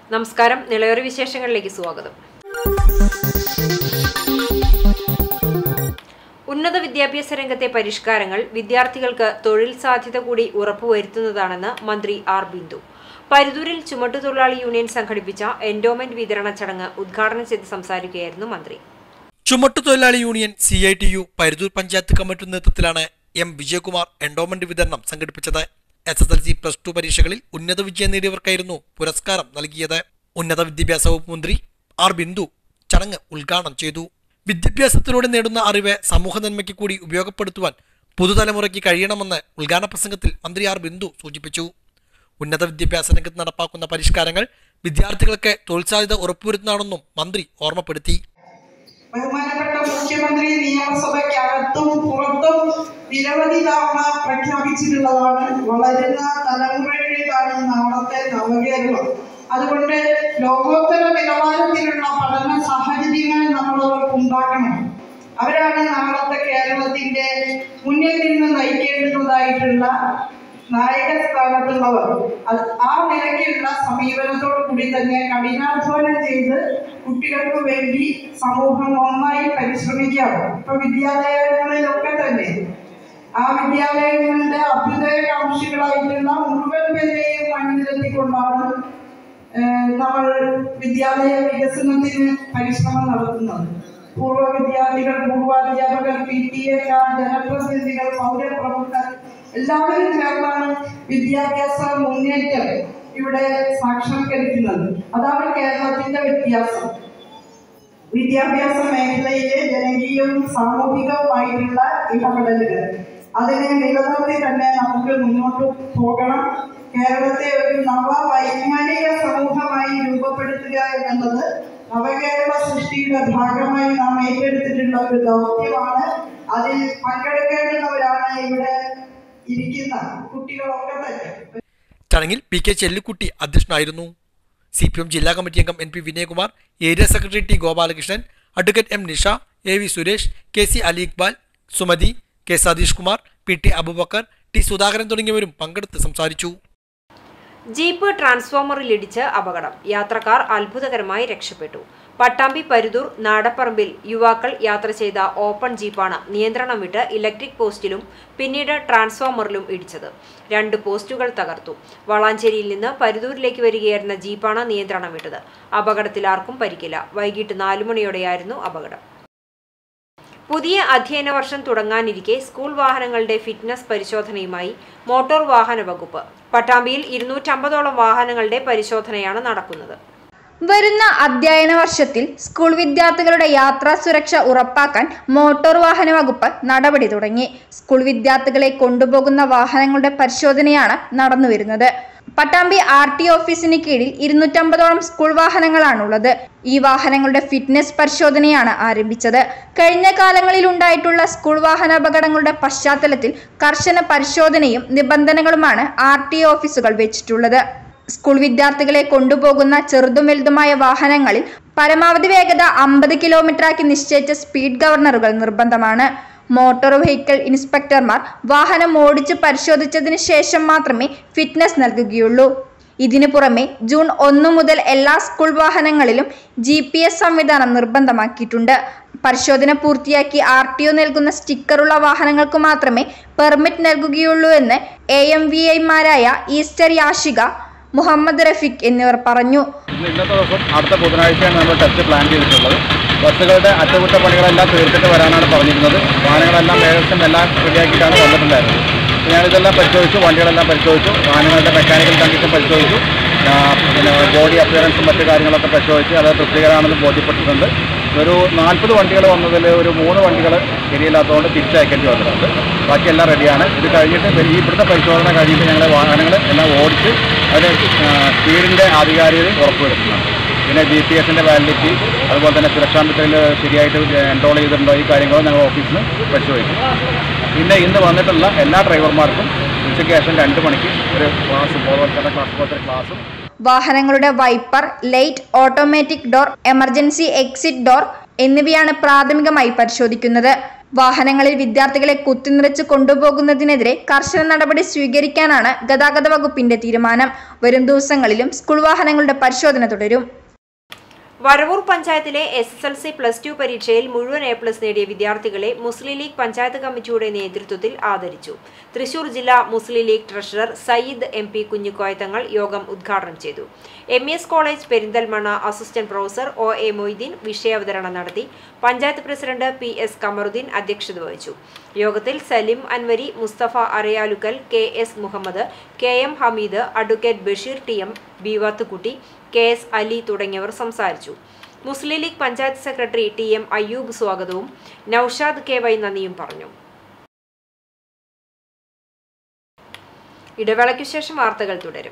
നമസ്കാരം നിളയൊരു വിശേഷങ്ങളിലേക്ക് സ്വാഗതം ഉന്നത വിദ്യാഭ്യാസ രംഗത്തെ പരിഷ്കാരങ്ങൾ വിദ്യാർത്ഥികൾക്ക് തൊഴിൽ സാധ്യത കൂടി ഉറപ്പുവരുത്തുന്നതാണെന്ന് മന്ത്രി ആർ ബിന്ദു പരുതൂരിൽ ചുമട്ടുതൊഴിലാളി യൂണിയൻ സംഘടിപ്പിച്ച എൻഡോമെന്റ് വിതരണ ചടങ്ങ് ഉദ്ഘാടനം ചെയ്ത് സംസാരിക്കുകയായിരുന്നു മന്ത്രി ചുമട്ടുതൊഴിലാളി union C I T U Paruthur panchayat committee നേതൃത്വത്തിലാണ് എം വിജയകുമാർ എൻഡോമെന്റ് വിതരണം സംഘടിപ്പിച്ചത് S S L C plus two പരീക്ഷകളിൽ ഉന്നത വിജയം നേടിയവർക്കായിരുന്നു പുരസ്കാരം നൽകിയത് ഉന്നത വിദ്യാഭ്യാസ വകുപ്പ് മന്ത്രി ആർ ബിന്ദു ചടങ്ങ് ഉദ്ഘാടനം ചെയ്തു വിദ്യാഭ്യാസത്തിലൂടെ നേടുന്ന അറിവ് സമൂഹ നന്മയ്ക്ക് കൂടി ഉപയോഗപ്പെടുത്തുവാൻ പുതുതലമുറയ്ക്ക് കഴിയണമെന്ന് ഉദ്ഘാടന പ്രസംഗത്തിൽ മന്ത്രി ആർ ബിന്ദു സൂചിപ്പിച്ചു ഉന്നത വിദ്യാഭ്യാസ രംഗത്ത് നടപ്പാക്കുന്ന പരിഷ്കാരങ്ങൾ വിദ്യാർത്ഥികൾക്ക് തൊഴിൽ സാധ്യത ഉറപ്പുവരുത്തുന്നതാണെന്നും മന്ത്രി ഓർമ്മപ്പെടുത്തി ബഹുമാനപ്പെട്ട മുഖ്യമന്ത്രി നിയമസഭയ്ക്കകത്തും പുറത്തും നിരവധി തവണ പ്രഖ്യാപിച്ചിട്ടുള്ളതാണ് വളരുന്ന തലമുറയുടേതാണ് നാളത്തെ നവകേരളം അതുകൊണ്ട് ലോകോത്തര നിലവാരത്തിലുള്ള പഠന സാഹചര്യങ്ങൾ നമ്മളവർക്ക് ഉണ്ടാക്കണം അവരാണ് നാളത്തെ കേരളത്തിന്റെ മുന്നിൽ നിന്ന് നയിക്കേണ്ടതായിട്ടുള്ള നായക സ്ഥാനത്തുള്ളവർ അത് ആ നിലയ്ക്കുള്ള സമീപനത്തോടു കൂടി തന്നെ കഠിനാധ്വാനം ചെയ്ത് കുട്ടികൾക്ക് വേണ്ടി സമൂഹം ഒന്നായി പരിശ്രമിക്കാം ഇപ്പൊ വിദ്യാലയങ്ങളിലൊക്കെ തന്നെ ആ വിദ്യാലയങ്ങളുടെ അഭ്യുദയകാംക്ഷികളായിട്ടുള്ള മുഴുവൻ പേരെയും അണിനിരത്തിക്കൊണ്ടാണ് ഏഹ്, നമ്മൾ വിദ്യാലയ വികസനത്തിന് പരിശ്രമം നടത്തുന്നത് പൂർവ്വ വിദ്യാർത്ഥികൾ പൂർവാധ്യാപകർ പി ടി എക്കാർ ജനപ്രതിനിധികൾ പൗരപ്രമുഖർ എല്ലാവരും ചേർന്നാണ് വിദ്യാഭ്യാസ മുന്നേറ്റം ഇവിടെ സാക്ഷാത്കരിക്കുന്നത് അതാണ് കേരളത്തിന്റെ വ്യത്യാസം വിദ്യാഭ്യാസ മേഖലയിലെ ജനകീയവും സാമൂഹികവുമായിട്ടുള്ള ഇടപെടലുകൾ അതിനെ നിലനിർത്തി തന്നെ നമുക്ക് മുന്നോട്ട് പോകണം കേരളത്തെ ഒരു നവ വൈജ്ഞാനിക സമൂഹമായി രൂപപ്പെടുത്തുക എന്നുള്ളത് നവകേരള സൃഷ്ടിയുടെ ഭാഗമായി നാം ഏറ്റെടുത്തിട്ടുള്ള ഒരു ദൗത്യമാണ് അതിൽ പങ്കെടുക്കേണ്ടുന്നവരാണ് ഇവിടെ ഇരിക്കുന്ന കുട്ടികളൊക്കെ തന്നെ ചടങ്ങിൽ പി കെ ചെല്ലിക്കുട്ടി അധ്യക്ഷനായിരുന്നു സി പി എം ജില്ലാ കമ്മിറ്റി അംഗം N P Vinayakumar area secretary T Gopalakrishnan advocate M Nisha A V Suresh K C Ali Iqbal Sumathi K Satheesh Kumar P T Abubacker T Sudhakaran തുടങ്ങിയവരും പങ്കെടുത്ത് സംസാരിച്ചു ജീപ്പ് ട്രാൻസ്ഫോമറിൽ ഇടിച്ച് അപകടം യാത്രക്കാർ അത്ഭുതകരമായി രക്ഷപ്പെട്ടു പട്ടാമ്പി പരുതൂർ നാടപ്പറമ്പിൽ യുവാക്കൾ യാത്ര ചെയ്ത ഓപ്പൺ ജീപ്പാണ് നിയന്ത്രണം വിട്ട് ഇലക്ട്രിക് പോസ്റ്റിലും പിന്നീട് ട്രാൻസ്ഫോമറിലും ഇടിച്ചത് രണ്ട് പോസ്റ്റുകൾ തകർത്തു വളാഞ്ചേരിയിൽ നിന്ന് പരുതൂരിലേക്ക് വരികയായിരുന്ന ജീപ്പാണ് നിയന്ത്രണം വിട്ടത് അപകടത്തിൽ ആർക്കും പരിക്കില്ല വൈകിട്ട് നാലു മണിയോടെയായിരുന്നു അപകടം പുതിയ അധ്യയന വർഷം തുടങ്ങാനിരിക്കെ സ്കൂൾ വാഹനങ്ങളുടെ ഫിറ്റ്നസ് പരിശോധനയുമായി മോട്ടോർ വാഹന വകുപ്പ് പട്ടാമ്പിയിൽ ഇരുന്നൂറ്റമ്പതോളം വാഹനങ്ങളുടെ പരിശോധനയാണ് നടക്കുന്നത് വരുന്ന അധ്യയന വർഷത്തിൽ സ്കൂൾ വിദ്യാർത്ഥികളുടെ യാത്രാ സുരക്ഷ ഉറപ്പാക്കാൻ മോട്ടോർ വാഹന വകുപ്പ് നടപടി തുടങ്ങി സ്കൂൾ വിദ്യാർത്ഥികളെ കൊണ്ടുപോകുന്ന വാഹനങ്ങളുടെ പരിശോധനയാണ് നടന്നുവരുന്നത് പട്ടാമ്പി ആർ ടി ഓഫീസിന് കീഴിൽ ഇരുന്നൂറ്റമ്പതോളം സ്കൂൾ വാഹനങ്ങളാണുള്ളത് ഈ വാഹനങ്ങളുടെ ഫിറ്റ്നസ് പരിശോധനയാണ് ആരംഭിച്ചത് കഴിഞ്ഞ കാലങ്ങളിൽ ഉണ്ടായിട്ടുള്ള സ്കൂൾ വാഹന അപകടങ്ങളുടെ പശ്ചാത്തലത്തിൽ കർശന പരിശോധനയും നിബന്ധനകളുമാണ് ആർ ടി ഓഫീസുകൾ വെച്ചിട്ടുള്ളത് സ്കൂൾ വിദ്യാർത്ഥികളെ കൊണ്ടുപോകുന്ന ചെറുതും വലുതുമായ വാഹനങ്ങളിൽ പരമാവധി വേഗത അമ്പത് കിലോമീറ്ററാക്കി നിശ്ചയിച്ച സ്പീഡ് ഗവർണറുകൾ നിർബന്ധമാണ് മോട്ടോർ വെഹിക്കിൾ ഇൻസ്പെക്ടർമാർ വാഹനം ഓടിച്ച് പരിശോധിച്ചതിന് ശേഷം മാത്രമേ ഫിറ്റ്നസ് നൽകുകയുള്ളൂ ഇതിനു പുറമെ ജൂൺ ഒന്ന് മുതൽ എല്ലാ സ്കൂൾ വാഹനങ്ങളിലും ജി പി എസ് സംവിധാനം നിർബന്ധമാക്കിയിട്ടുണ്ട് പരിശോധന പൂർത്തിയാക്കി ആർ ടി ഒ നൽകുന്ന സ്റ്റിക്കറുള്ള വാഹനങ്ങൾക്ക് മാത്രമേ പെർമിറ്റ് നൽകുകയുള്ളൂ എന്ന് എ എം വി ഐമാരായ ഈസ്റ്റർ യാഷിക മുഹമ്മദ് റഫീഖ് എന്നിവർ പറഞ്ഞു ഇന്ന് ഇന്നത്തെ ദിവസം അടുത്ത ബുധനാഴ്ചയാണ് നമ്മൾ ടെസ്റ്റ് പ്ലാൻ ചെയ്തിട്ടുള്ളത് ബസ്സുകളുടെ അറ്റകുറ്റപ്പണികളെല്ലാം തീർത്തിട്ട് വരാനാണ് പറഞ്ഞിരുന്നത് വാഹനങ്ങളെല്ലാം ഏകദേശം എല്ലാം റെഡിയാക്കിയിട്ടാണ് വന്നിട്ടുണ്ടായിരുന്നത് അപ്പോൾ ഞാനിതെല്ലാം പരിശോധിച്ചു വണ്ടികളെല്ലാം പരിശോധിച്ചു വാഹനങ്ങളുടെ മെക്കാനിക്കൽ കണ്ടീഷൻ പരിശോധിച്ചു ആ, പിന്നെ ബോഡി അപ്പിയറൻസും മറ്റു കാര്യങ്ങളൊക്കെ പരിശോധിച്ച് അത് തൃപ്തികരമാണെന്ന് ബോധ്യപ്പെട്ടിട്ടുണ്ട് ഒരു നാൽപ്പത് വണ്ടികൾ വന്നതിൽ ഒരു മൂന്ന് വണ്ടികൾ ശരിയില്ലാത്തതുകൊണ്ട് തിരിച്ചയക്കേണ്ടി വന്നിട്ടുണ്ട് ബാക്കി എല്ലാം റെഡിയാണ് ഇത് കഴിഞ്ഞിട്ട് ഈ ഇവിടുത്തെ പരിശോധന കഴിഞ്ഞിട്ട് ഞങ്ങൾ വാഹനങ്ങൾ എല്ലാം ഓടിച്ച് അതിന് സ്പീഡിൻ്റെ ആധികാരികത ഉറപ്പുവരുത്തുന്നുണ്ട് പിന്നെ ജി പി എസിൻ്റെ വാലിഡിറ്റി അതുപോലെ തന്നെ സുരക്ഷാ മിത്രയിൽ ശരിയായിട്ട് എൻറോൾ ചെയ്തിട്ടുണ്ടോ ഈ കാര്യങ്ങളും ഞങ്ങൾ ഓഫീസിൽ നിന്ന് പരിശോധിക്കും പിന്നെ ഇന്ന് വന്നിട്ടുള്ള എല്ലാ ഡ്രൈവർമാർക്കും ഉച്ചയ്ക്ക് ശേഷം രണ്ട് മണിക്ക് ഒരു ക്ലാസ് ബോധവൽക്കരണ ക്ലാസ് പോലത്തെ ക്ലാസ്സും വാഹനങ്ങളുടെ wiper light automatic door emergency exit door എന്നിവയാണ് പ്രാഥമികമായി പരിശോധിക്കുന്നത് വാഹനങ്ങളിൽ വിദ്യാർത്ഥികളെ കുത്തിനിറച്ച് കൊണ്ടുപോകുന്നതിനെതിരെ കർശന നടപടി സ്വീകരിക്കാനാണ് ഗതാഗത വകുപ്പിന്റെ തീരുമാനം വരും ദിവസങ്ങളിലും സ്കൂൾ വാഹനങ്ങളുടെ പരിശോധന തുടരും വരവൂർ പഞ്ചായത്തിലെ S S L C plus two പരീക്ഷയിൽ മുഴുവൻ എ പ്ലസ് നേടിയ വിദ്യാർത്ഥികളെ മുസ്ലിം ലീഗ് പഞ്ചായത്ത് കമ്മിറ്റിയുടെ നേതൃത്വത്തിൽ ആദരിച്ചു തൃശൂർ ജില്ലാ Muslim League treasurer Sayyid M P കുഞ്ഞിക്കോയത്തങ്ങൾ യോഗം ഉദ്ഘാടനം ചെയ്തു M S college Perinthalmanna assistant professor O A Moideen വിഷയാവതരണം നടത്തി panchayat president P S Kamaruddin അധ്യക്ഷത വഹിച്ചു യോഗത്തിൽ Salim Anwari Mustafa Arayalukkal K S Muhammad K M Hameed advocate Basheer T M Beevathukutty K S Ali തുടങ്ങിയവർ സംസാരിച്ചു Muslim League panchayat secretary T M Ayyub സ്വാഗതവും നൌഷാദ് കെ വൈ നന്ദിയും പറഞ്ഞു ഇടവേളയ്ക്കു ശേഷം വാർത്തകൾ തുടരും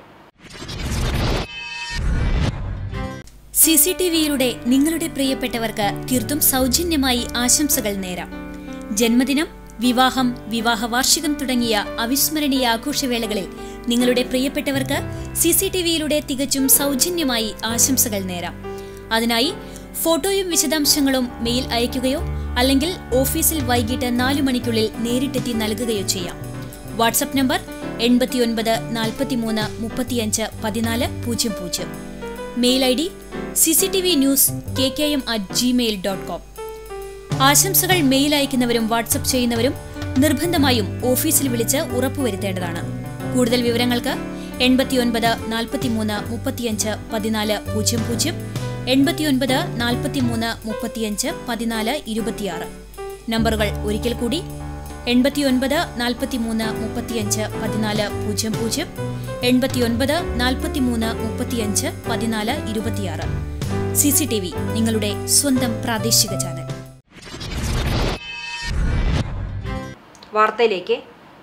സി സി ടി വിയിലൂടെ നിങ്ങളുടെ പ്രിയപ്പെട്ടവർക്ക് തീർത്തും സൗജന്യമായി ആശംസകൾ നേരാം ജന്മദിനം വിവാഹം വിവാഹ വാർഷികം തുടങ്ങിയ അവിസ്മരണീയ ആഘോഷവേളകളിൽ നിങ്ങളുടെ പ്രിയപ്പെട്ടവർക്ക് സി സി ടി വിയിലൂടെ തികച്ചും സൗജന്യമായി ആശംസകൾ നേരാം അതിനായി ഫോട്ടോയും വിശദാംശങ്ങളും മെയിൽ അയയ്ക്കുകയോ അല്ലെങ്കിൽ ഓഫീസിൽ വൈകിട്ട് നാലു മണിക്കുള്ളിൽ നേരിട്ടെത്തി നൽകുകയോ ചെയ്യാം വാട്സപ്പ് നമ്പർ എൺപത്തിയൊൻപത് നാൽപ്പത്തിമൂന്ന് മുപ്പത്തിയഞ്ച് പതിനാല് പൂജ്യം പൂജ്യം mail I D C C T V news K K M at gmail dot com ആശംസകൾ മെയിൽ അയക്കുന്നവരും വാട്സപ്പ് ചെയ്യുന്നവരും നിർബന്ധമായും ഓഫീസിൽ വിളിച്ച് ഉറപ്പുവരുത്തേണ്ടതാണ് കൂടുതൽ വിവരങ്ങൾക്ക് എൺപത്തിയൊൻപത് നാൽപ്പത്തിമൂന്ന് മുപ്പത്തിയഞ്ച് പതിനാല് പൂജ്യം പൂജ്യം എൺപത്തിയൊൻപത് നാൽപ്പത്തിമൂന്ന് മുപ്പത്തിയഞ്ച് പതിനാല് ഇരുപത്തിയാറ് നമ്പറുകൾ ഒരിക്കൽ കൂടി എൺപത്തിയൊൻപത് നാൽപ്പത്തിമൂന്ന് മുപ്പത്തിയഞ്ച് പതിനാല് പൂജ്യം പൂജ്യം എൺപത്തിയൊൻപത് നാൽപ്പത്തിമൂന്ന് മുപ്പത്തിയഞ്ച് പതിനാല് ഇരുപത്തിയാറ് സി സി ടി വി നിങ്ങളുടെ സ്വന്തം പ്രാദേശിക ചാനൽ വാർത്തയിലേക്ക്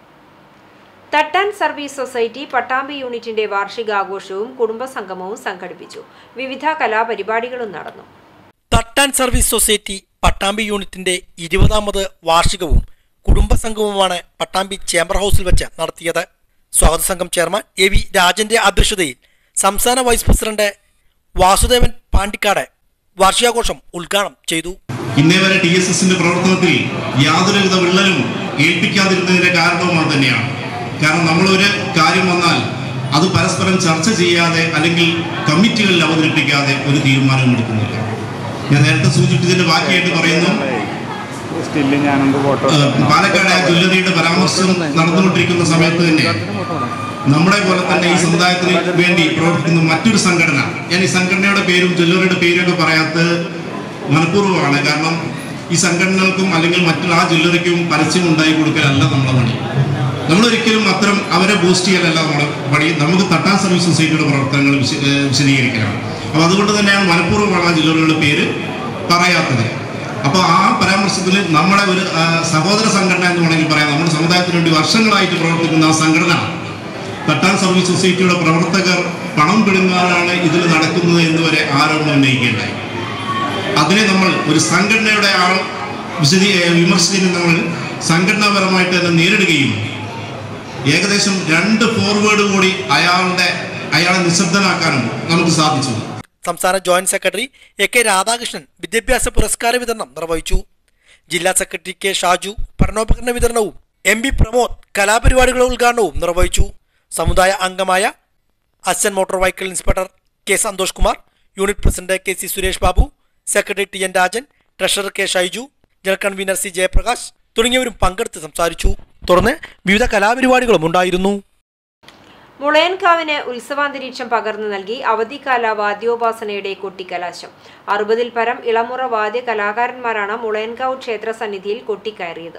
തട്ടാൻ സർവീസ് സൊസൈറ്റി പട്ടാമ്പി യൂണിറ്റിന്റെ വാർഷികാഘോഷവും കുടുംബസംഗമവും സംഘടിപ്പിച്ചു വിവിധ കലാപരിപാടികളും നടന്നു തട്ടാൻ സർവീസ് സൊസൈറ്റി പട്ടാമ്പി യൂണിറ്റിന്റെ ഇരുപതാമത് വാർഷികവും കുടുംബസംഘവുമാണ് പട്ടാമ്പി ചേംബർ ഹൗസിൽ വെച്ച് നടത്തിയത് സ്വാഗത സംഘം ചെയർമാൻ എ വി രാജന്റെ അധ്യക്ഷതയിൽ സംസ്ഥാന വൈസ് പ്രസിഡന്റ് വാസുദേവൻ പാണ്ടിക്കാട് വാർഷികാഘോഷം ഉദ്ഘാടനം ചെയ്തു ഇന്നേ വരെ ടി എസ് എസിന്റെ പ്രവർത്തനത്തിൽ യാതൊരുവിധ വിള്ളലും ഏൽപ്പിക്കാതിരുന്നതിന്റെ കാരണവും അത് തന്നെയാണ് കാരണം നമ്മളൊരു കാര്യം വന്നാൽ അത് പരസ്പരം ചർച്ച ചെയ്യാതെ അല്ലെങ്കിൽ കമ്മിറ്റികളിൽ അവതരിപ്പിക്കാതെ ഒരു തീരുമാനവും എടുക്കുന്നില്ല ഞാൻ നേരത്തെ സൂചിപ്പിച്ചതിന്റെ ബാക്കിയായിട്ട് പറയുന്നു സ്റ്റില്ല് ഞാനുണ്ട് ഫോട്ടോ ഏഹ്, പാലക്കാട് ആ ജ്വല്ലറിയുടെ പരാമർശം നടന്നുകൊണ്ടിരിക്കുന്ന സമയത്ത് തന്നെ നമ്മളെ പോലെ തന്നെ ഈ സമുദായത്തിന് വേണ്ടി പ്രവർത്തിക്കുന്ന മറ്റൊരു സംഘടന ഞാൻ ഈ സംഘടനയുടെ പേരും ജ്വല്ലറിയുടെ പേരും ഒക്കെ പറയാത്തത് മനഃപൂർവ്വമാണ് കാരണം ഈ സംഘടനകൾക്കും അല്ലെങ്കിൽ മറ്റുള്ള ആ ജ്വല്ലറിക്കും പരസ്യം ഉണ്ടായി കൊടുക്കലല്ല നമ്മളെ പണി നമ്മളൊരിക്കലും അത്തരം അവരെ ബൂസ്റ്റ് ചെയ്യലല്ല നമ്മുടെ പണി നമുക്ക് തട്ടാൻ സർവീസ് സൊസൈറ്റിയുടെ പ്രവർത്തനങ്ങൾ വിശ- ഏഹ് വിശദീകരിക്കലാണ് അപ്പോൾ അതുകൊണ്ട് തന്നെയാണ് മനഃപൂർവ്വമാണ് ആ ജ്വല്ലറികളുടെ പേര് പറയാത്തത് അപ്പോൾ ആ പരാമർശത്തിൽ നമ്മുടെ ഒരു ആ, സഹോദര സംഘടന എന്ന് വേണമെങ്കിൽ പറയാം നമ്മുടെ സമുദായത്തിന് വേണ്ടി വർഷങ്ങളായിട്ട് പ്രവർത്തിക്കുന്ന ആ സംഘടന തട്ടാൻ സർവീസ് സൊസൈറ്റിയുടെ പ്രവർത്തകർ പണം പിടുങ്ങാനാണ് ഇതിൽ നടക്കുന്നത് എന്ന് വരെ ആരോപണം ഉന്നയിക്കുകയുണ്ടായി അതിനെ നമ്മൾ ഒരു സംഘടനയുടെ ആൾ വിശദീ വിമർശിച്ചതിനെ നമ്മൾ സംഘടനാപരമായിട്ട് തന്നെ നേരിടുകയും ഏകദേശം രണ്ട് ഫോർവേഡ് കൂടി അയാളുടെ അയാളെ നിശബ്ദനാക്കാനും നമുക്ക് സാധിച്ചു സംസ്ഥാന joint secretary A K Radhakrishnan വിദ്യാഭ്യാസ പുരസ്കാര വിതരണം നിർവഹിച്ചു ജില്ലാ സെക്രട്ടറി കെ ഷാജു പഠനോപകരണ വിതരണവും എം പി പ്രമോദ് കലാപരിപാടികളുടെ ഉദ്ഘാടനവും നിർവഹിച്ചു സമുദായ അംഗമായ assistant motor vehicle inspector K Santhosh Kumar unit president K C Suresh Babu secretary T N Rajan treasurer K Shaiju general convener C Jayaprakash തുടങ്ങിയവരും പങ്കെടുത്ത് സംസാരിച്ചു തുടർന്ന് വിവിധ കലാപരിപാടികളും ഉണ്ടായിരുന്നു മുളയൻകാവിന് ഉത്സവാന്തരീക്ഷം പകർന്നു നൽകി അവധിക്കാല വാദ്യോപാസനയുടെ കൊട്ടിക്കലാശം അറുപതിൽ പരം ഇളമുറ വാദ്യ കലാകാരന്മാരാണ് മുളയൻകാവ് ക്ഷേത്ര സന്നിധിയിൽ കൊട്ടിക്കയറിയത്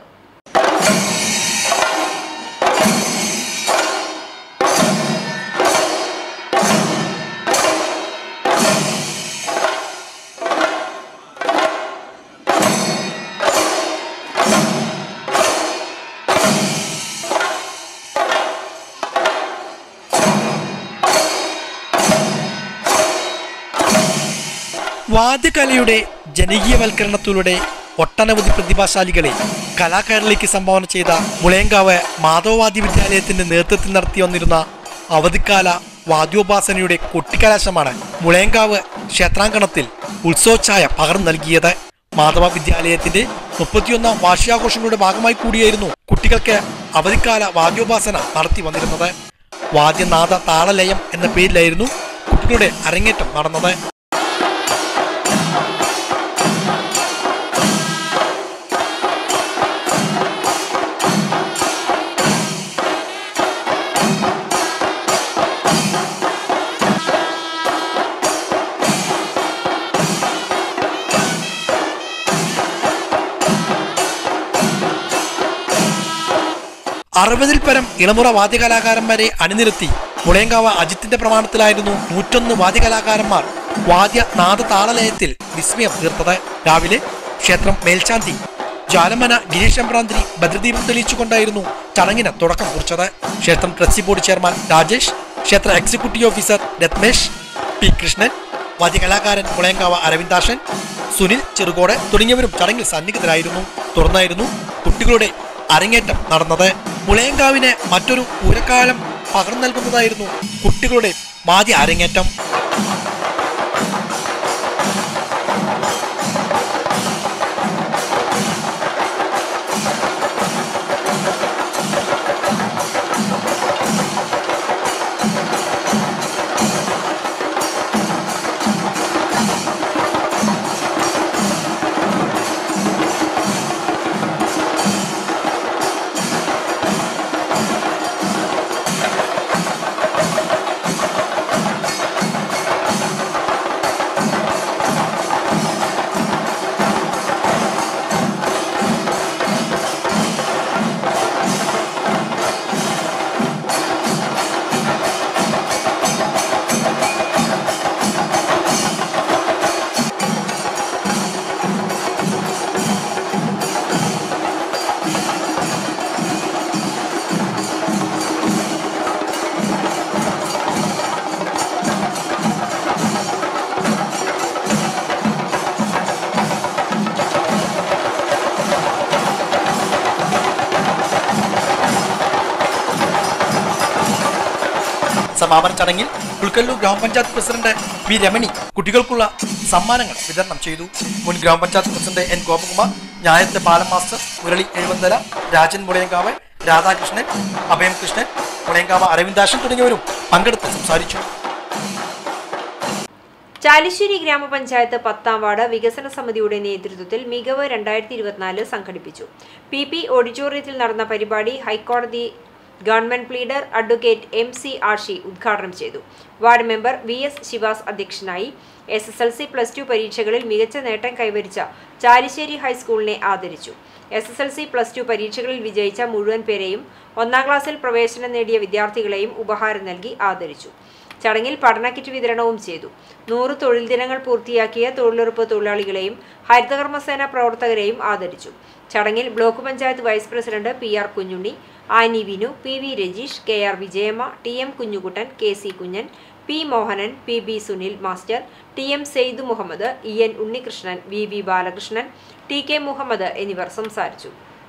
വാദ്യകലയുടെ ജനകീയവൽക്കരണത്തിലൂടെ ഒട്ടനവധി പ്രതിഭാശാലികളെ കലാകാരിലേക്ക് സംഭാവന ചെയ്ത മുളയങ്കാവ് മാധവവാദ്യ വിദ്യാലയത്തിന്റെ നേതൃത്വത്തിൽ നടത്തി വന്നിരുന്ന അവധിക്കാല വാദ്യോപാസനയുടെ കൊട്ടിക്കലാശമാണ് മുളയങ്കാവ് ക്ഷേത്രാങ്കണത്തിൽ ഉത്സവഛായ പകർന്നു നൽകിയത് മാധവ വിദ്യാലയത്തിന്റെ മുപ്പത്തിയൊന്നാം വാർഷികാഘോഷങ്ങളുടെ ഭാഗമായി കൂടിയായിരുന്നു കുട്ടികൾക്ക് അവധിക്കാല വാദ്യോപാസന നടത്തി വന്നിരുന്നത് വാദ്യനാഥ താളലയം എന്ന പേരിലായിരുന്നു കുട്ടികളുടെ അരങ്ങേറ്റം നടന്നത് അറുപതിൽ പരം ഇളമുറ വാദ്യകലാകാരന്മാരെ അണിനിരത്തി മുളയങ്കാവ് അജിത്തിന്റെ പ്രമാണത്തിലായിരുന്നു നൂറ്റൊന്ന് വാദ്യകലാകാരന്മാർ വാദ്യ നാദ താളലയത്തിൽ വിസ്മയം തീർത്തത് രാവിലെ ക്ഷേത്രം മേൽശാന്തി ജാലമന ഗിരീഷ് എംബ്രാന്തിരി ഭദ്രദീപം തെളിയിച്ചുകൊണ്ടായിരുന്നു ചടങ്ങിന് തുടക്കം കുറിച്ചത് ക്ഷേത്രം ട്രസ്റ്റി ബോർഡ് ചെയർമാൻ രാജേഷ് ക്ഷേത്ര executive officer Ratmesh P Krishnan വാദ്യകലാകാരൻ മുളയങ്കാവ് അരവിന്ദാഷൻ സുനിൽ ചെറുകോട് തുടങ്ങിയവരും ചടങ്ങിൽ സന്നിഹിതരായിരുന്നു തുടർന്നായിരുന്നു കുട്ടികളുടെ അരങ്ങേറ്റം നടന്നത് മുളയങ്കാവിന് മറ്റൊരു പൂരക്കാലം പകർന്നു നൽകുന്നതായിരുന്നു കുട്ടികളുടെ വാദ്യ അരങ്ങേറ്റം സമാപന ചടങ്ങിൽ പുൽക്കല്ലൂർ ഗ്രാമപഞ്ചായത്ത് പ്രസിഡന്റ് വി രമണി കുട്ടികൾക്കുള്ള സമ്മാനങ്ങൾ വിതരണം ചെയ്തു മുൻ ഗ്രാമപഞ്ചായത്ത് പ്രസിഡന്റ് എൻ ഗോപകുമാർ ഞായത്തെ പാലം മാസ്റ്റർ മുരളി എഴുവന്തല രാജൻ മുളയങ്കാവ് രാധാകൃഷ്ണൻ അഭയം കൃഷ്ണൻ മുളയങ്കാവ് അരവിന്ദാശൻ തുടങ്ങിയവരും പങ്കെടുത്ത് സംസാരിച്ചു ചാലിശ്ശേരി ഗ്രാമപഞ്ചായത്ത് പത്താം വാർഡ് വികസന സമിതിയുടെ നേതൃത്വത്തിൽ മികവ് രണ്ടായിരത്തി ഇരുപത്തിനാല് സംഘടിപ്പിച്ചു പി പി ഓഡിറ്റോറിയത്തിൽ നടന്ന പരിപാടി ഹൈക്കോടതി government pleader advocate M C Ashi ഉദ്ഘാടനം ചെയ്തു ward member V S Shivas അധ്യക്ഷനായി S S L C plus two പരീക്ഷകളിൽ മികച്ച നേട്ടം കൈവരിച്ച ചാലിശ്ശേരി ഹൈസ്കൂളിനെ ആദരിച്ചു S S L C plus two പരീക്ഷകളിൽ വിജയിച്ച മുഴുവൻ പേരെയും ഒന്നാം ക്ലാസ്സിൽ പ്രവേശനം നേടിയ വിദ്യാർത്ഥികളെയും ഉപഹാരം നൽകി ആദരിച്ചു ചടങ്ങിൽ പഠന കിറ്റ് വിതരണവും ചെയ്തു നൂറ് തൊഴിൽ ദിനങ്ങൾ പൂർത്തിയാക്കിയ തൊഴിലുറപ്പ് തൊഴിലാളികളെയും ഹരിതകർമ്മസേന പ്രവർത്തകരെയും ആദരിച്ചു ചടങ്ങിൽ block panchayat vice president P R Kunjunni Ani Vinu P V Rajeesh K R Vijayamma T M Kunjukuttan K C Kunjan P Mohanan P B Sunil master T M Saeed Muhammad E N Unnikrishnan V V Balakrishnan T K Muhammad എന്നിവർ സംസാരിച്ചു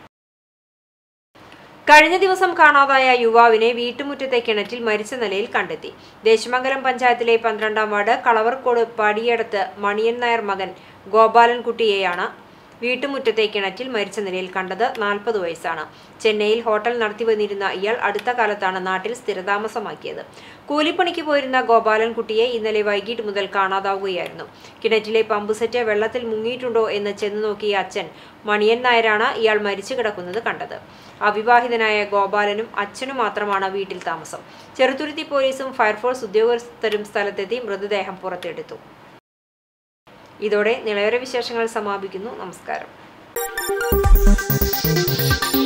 കഴിഞ്ഞ ദിവസം കാണാതായ യുവാവിനെ വീട്ടുമുറ്റത്തെ കിണറ്റിൽ മരിച്ച നിലയിൽ കണ്ടെത്തി ദേശമംഗലം പഞ്ചായത്തിലെ പന്ത്രണ്ടാം വാർഡ് കളവർക്കോട് പടിയടത്ത് മണിയൻ നായർ മകൻ ഗോപാലൻകുട്ടിയെയാണ് വീട്ടുമുറ്റത്തെ കിണറ്റിൽ മരിച്ച നിലയിൽ കണ്ടത് നാൽപ്പത് വയസ്സാണ് ചെന്നൈയിൽ ഹോട്ടൽ നടത്തി വന്നിരുന്ന ഇയാൾ അടുത്ത കാലത്താണ് നാട്ടിൽ സ്ഥിരതാമസമാക്കിയത് കൂലിപ്പണിക്ക് പോയിരുന്ന ഗോപാലൻകുട്ടിയെ ഇന്നലെ വൈകിട്ട് മുതൽ കാണാതാവുകയായിരുന്നു കിണറ്റിലെ പമ്പ് സെറ്റ് വെള്ളത്തിൽ മുങ്ങിയിട്ടുണ്ടോ എന്ന് ചെന്ന് നോക്കിയ അച്ഛൻ മണിയൻ നായരാണ് ഇയാൾ മരിച്ചു കിടക്കുന്നത് കണ്ടത് അവിവാഹിതനായ ഗോപാലനും അച്ഛനും മാത്രമാണ് വീട്ടിൽ താമസം ചെറുതുരുത്തി പോലീസും ഫയർഫോഴ്സ് ഉദ്യോഗസ്ഥരും സ്ഥലത്തെത്തി മൃതദേഹം പുറത്തെടുത്തു ഇതോടെ നിളവര വിശേഷങ്ങൾ സമാപിക്കുന്നു നമസ്കാരം